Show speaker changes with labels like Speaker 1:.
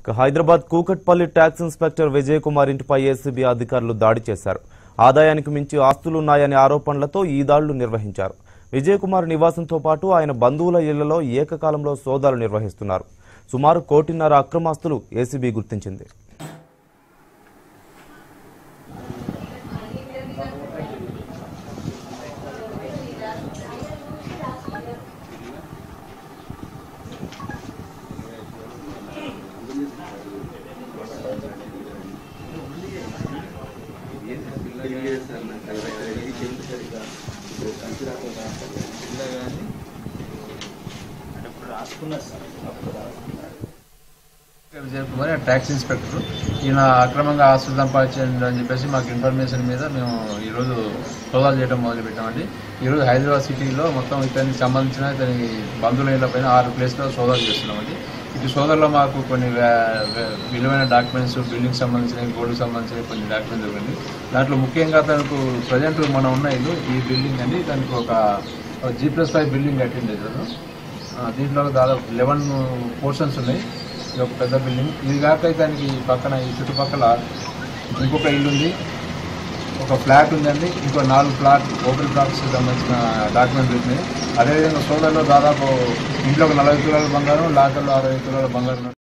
Speaker 1: ఇక Hyderabad Kukatpally tax inspector Vijay Kumar ఇంటిపై ACB అధికారులు దాడి చేశారు ఆదాయానికి మించి ఆస్తులున్నాయనే ఆరోపణలతో ఈ దాడులు నిర్వహించారు విజయ్ కుమార్ నివాసంతో పాటు ఆయన బంధువుల ఇళ్లలో ఏకకాలంలో సోదాలు నిర్వహిస్తున్నారు సుమారు కోటిన్నర అక్రమాస్తులు ఏసీబీ గుర్తించింది
Speaker 2: విజయ్ కుమార్ ఆయన ట్యాక్స్ ఇన్స్పెక్టర్ ఈయన అక్రమంగా ఆస్తులు సంపాదించండి అని చెప్పేసి మాకు ఇన్ఫర్మేషన్ మీద మేము ఈరోజు సోదాలు చేయడం మొదలు పెట్టామండి ఈరోజు హైదరాబాద్ సిటీలో మొత్తం ఇతనికి సంబంధించిన ఇతని బంధువుల పైన ఆరు ప్లేస్లో సోదాలు చేస్తున్నామండి ఇటు సోదరులో మాకు కొన్ని వే- వే- విలువైన డాక్యుమెంట్స్ బిల్డింగ్ సంబంధించిన గోల్డ్కి సంబంధించిన కొన్ని డాక్యుమెంట్స్ దొరికింది దాంట్లో ముఖ్యంగా తనకు ప్రజెంట్ మనం ఉన్న ఇల్లు ఈ బిల్డింగ్ అండి దానికి ఒక జీ ప్లస్ ఫైవ్ బిల్డింగ్ కట్టింది ఇతను ఆ, దీంట్లో దాదాపు లెవెన్ పోర్షన్స్ ఉన్నాయి ఇది ఒక పెద్ద బిల్డింగ్ ఇది కాక దానికి పక్కన ఈ చుట్టుపక్కల ఇంకొక ఇల్లు ఉంది ఒక ఫ్లాట్ ఉందండి ఇంకో నాలుగు ఫ్లాట్ ఓపెన్ ప్లాట్స్ సంబంధించిన డాక్యుమెంట్స్ ఉన్నాయి అదేవిధంగా సోదరులో దాదాపు ఇంట్లో ఒక నలభై తులాల బంగారం లాకర్లో అరవై తులాల బంగారం